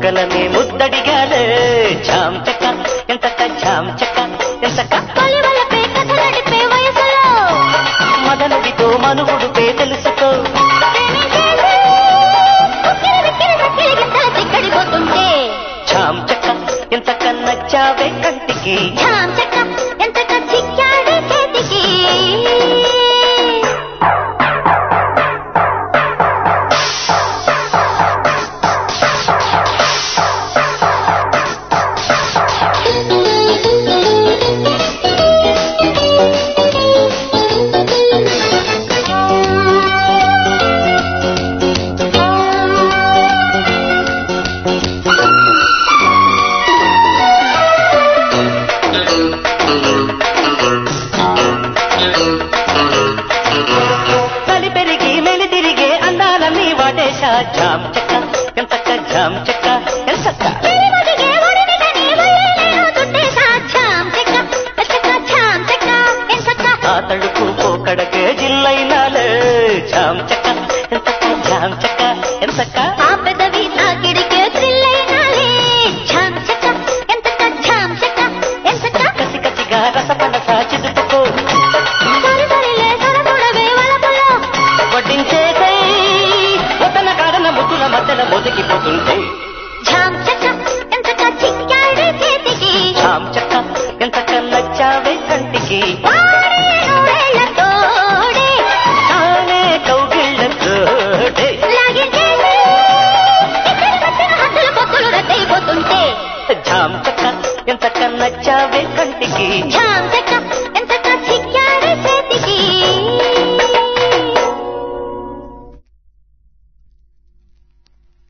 గుండెలనే ముద్దడిగాలే Zam చక్క ఎంతక Zam చక్క ఎంతక కొలివలపై కథ నడిపే వయసులో మదనడితో మనుగుడుపే తెలుసుకో ప్రేమించేసి ఉక్కిరి బిక్కిరి చక్కిరి గింతల చిక్కడిపోతుంటే ఝామ్ చక్క ఎంతక నచ్చావే కంటికి ఝామ్ చెక్క ఎంతగా చిక్కాడే చేతికి తలి పెరిగి మెలి తిరిగే అందాలన్నీ వాటేశా ఝామ్ చక్క ఎంతక ఝామ్ చక్క ఎంతక చెలిమదిగే ఒడినిదని వల్లేలేను చుట్టేసా ఝామ్ చెక్క ఎంతగా ఝామ్ చెక్క ఎంతగా ఆ తడుపు పోకడకే జిల్లైనాలే ఝామ్ చక్క ఎంతక ఝామ్ చక్క ఎంతక ఆ పెదవి తాకిడికే థ్రిల్ అయినాలే ఝామ్ చెక్క ఎంతగా ఝామ్ చెక్క ఎంతగా కసి కసిగా రసపనస చిదుపుకో సరి సరిలే సరసొడవే వలపులో వడ్డించేసై వతన కాడన ముద్దుల మధ్యన మొదగిపోతుంటే ఝామ్ చెక్క ఎంతగా చిక్కాడే చేతికి ఝామ్ చక్క ఎంతక నచ్చావే కంటికి వాడే నూరేళ్ల తోడే తానే కౌగిళ్ళతోటే లాగించేసి ఇద్దరి మధ్యన హద్దుల పొత్తులు రద్దయిపోతుంటే ఝామ్ చక్క ఎంతక నచ్చావే కంటికి ఝామ్